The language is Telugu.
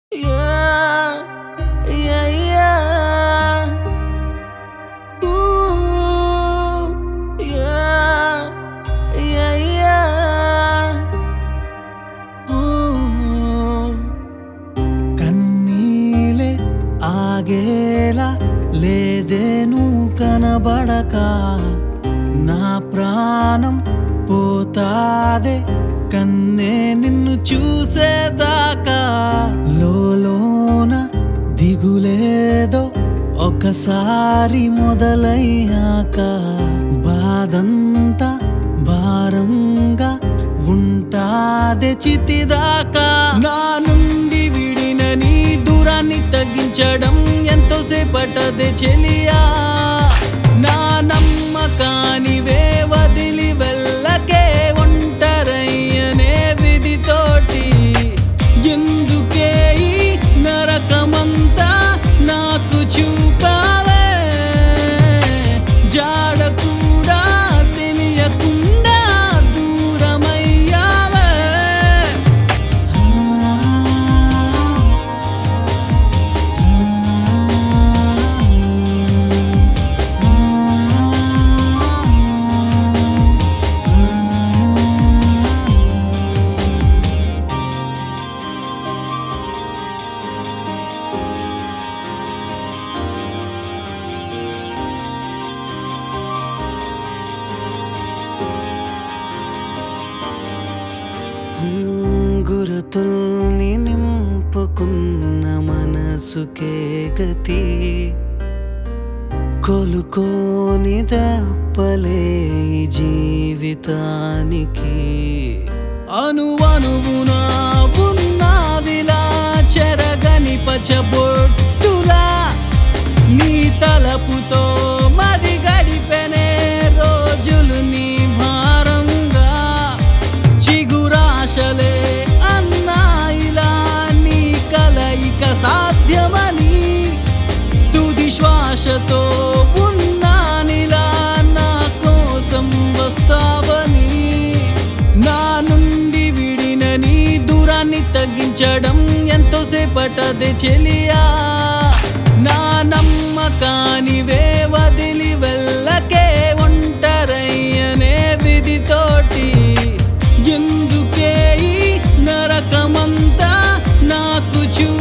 Yeah, yeah, yeah. Ooh, yeah, yeah, yeah. Ooh. కన్నీలే ఆగేలా లేదే నువ్వు కనబడక నా ప్రాణం పోతాదే కన్నే నిన్ను చూసేదాకా లోలోన దిగులేదో ఒకసారి మొదలయ్యాక బాధంతా భారంగా ఉంటాదే చితిదాకా నా నుండి విడిన నీ దూరాన్ని తగ్గించడం ఎంతో సేపటదే చెలియా నా నమ్మకానివే వదిలి వెళ్ళకే ఒంటరయ్యనే విధితోటి ఎందుకే ఈ నరకమంతా నాకు చూపావే జాడ కూడా తెలియకుండా దూరమయ్యావే గురుతుల్ని నింపుకున్న మనసుకే గతి కొలుకోని దప్పలే ఈ జీవితానికి అనువనువున ఉన్నావిలా చెరగని పచబొట్టులా నీ తలపుతో మది గడిపెనే రోజులు నీ భారంగా చిగురాశలే అన్నా ఇలా నీ కలయిక సాధ్యమని తుది శ్వాసతో ఉన్నానిలా నా కోసం వస్తావని నా నుండి విడిన నీ దూరాన్ని తగ్గించడం ఎంతో సేపటదే చెలియా నా నమ్మకానివే వదిలి వెళ్ళకే ఒంటరయ్యనే విధితోటి ఎందుకే ఈ నరకమంతా నాకు చూ